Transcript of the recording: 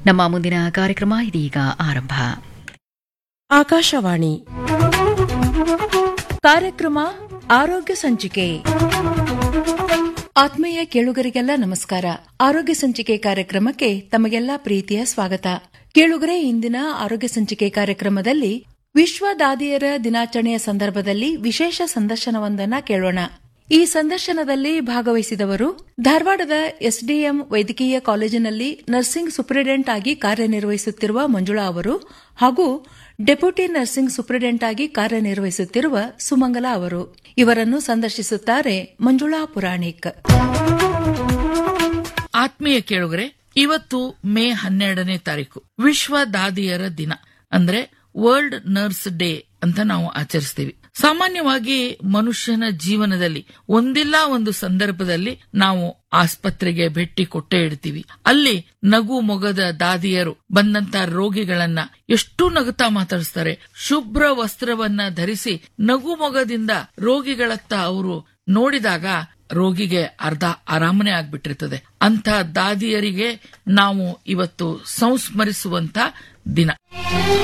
ನಮ್ಮ ಮುಂದಿನ ಕಾರ್ಯಕ್ರಮ ಇದೀಗ ಆರಂಭ ಆಕಾಶವಾಣಿ ಕಾರ್ಯಕ್ರಮ ಆರೋಗ್ಯ ಸಂಚಿಕೆ ಆತ್ಮೀಯ ಕೇಳುಗರಿಗೆಲ್ಲ ನಮಸ್ಕಾರ ಆರೋಗ್ಯ ಸಂಚಿಕೆ ಕಾರ್ಯಕ್ರಮಕ್ಕೆ ತಮಗೆಲ್ಲ ಪ್ರೀತಿಯ ಸ್ವಾಗತ ಕೇಳುಗರೆ ಇಂದಿನ ಆರೋಗ್ಯ ಸಂಚಿಕೆ ಕಾರ್ಯಕ್ರಮದಲ್ಲಿ ವಿಶ್ವ ದಾದಿಯರ ದಿನಾಚರಣೆಯ ಸಂದರ್ಭದಲ್ಲಿ ವಿಶೇಷ ಸಂದರ್ಶನವೊಂದನ್ನ ಕೇಳೋಣ ಈ ಸಂದರ್ಶನದಲ್ಲಿ ಭಾಗವಹಿಸಿದವರು ಧಾರವಾಡದ ಎಸ್ಡಿಎಂ ವೈದ್ಯಕೀಯ ಕಾಲೇಜಿನಲ್ಲಿ ನರ್ಸಿಂಗ್ ಸೂಪರಿಂಟೆಂಡೆಂಟ್ ಆಗಿ ಕಾರ್ಯನಿರ್ವಹಿಸುತ್ತಿರುವ ಮಂಜುಳಾ ಅವರು ಹಾಗೂ ಡೆಪ್ಯೂಟಿ ನರ್ಸಿಂಗ್ ಸೂಪರಿಂಟೆಂಡೆಂಟ್ ಆಗಿ ಕಾರ್ಯನಿರ್ವಹಿಸುತ್ತಿರುವ ಸುಮಂಗಲ ಅವರು ಇವರನ್ನು ಸಂದರ್ಶಿಸುತ್ತಾರೆ ಮಂಜುಳಾ ಪುರಾಣಿಕ್ ಆತ್ಮೀಯ ಕೇಳುಗರೆ ಇವತ್ತು ಮೇ ಹನ್ನೆರಡನೇ ತಾರೀಕು ವಿಶ್ವ ದಾದಿಯರ ದಿನ ಅಂದ್ರೆ ವರ್ಲ್ಡ್ ನರ್ಸ್ ಡೇ ಅಂತ ನಾವು ಆಚರಿಸ್ತೀವಿ ಸಾಮಾನ್ಯವಾಗಿ ಮನುಷ್ಯನ ಜೀವನದಲ್ಲಿ ಒಂದಿಲ್ಲ ಒಂದು ಸಂದರ್ಭದಲ್ಲಿ ನಾವು ಆಸ್ಪತ್ರೆಗೆ ಭೇಟಿ ಕೊಟ್ಟೇ ಇಡ್ತೀವಿ ಅಲ್ಲಿ ನಗು ಮೊಗದ ದಾದಿಯರು ಬಂದಂತ ರೋಗಿಗಳನ್ನ ಎಷ್ಟು ನಗುತ್ತಾ ಮಾತಾಡಿಸ್ತಾರೆ ಶುಭ್ರ ವಸ್ತ್ರವನ್ನ ಧರಿಸಿ ನಗು ಮೊಗದಿಂದ ರೋಗಿಗಳತ್ತ ಅವರು ನೋಡಿದಾಗ ರೋಗಿಗೆ ಅರ್ಧ ಆರಾಮನೆ ಆಗ್ಬಿಟ್ಟಿರ್ತದೆ ಅಂತ ದಾದಿಯರಿಗೆ ನಾವು ಇವತ್ತು ಸಂಸ್ಮರಿಸುವಂತ ದಿನ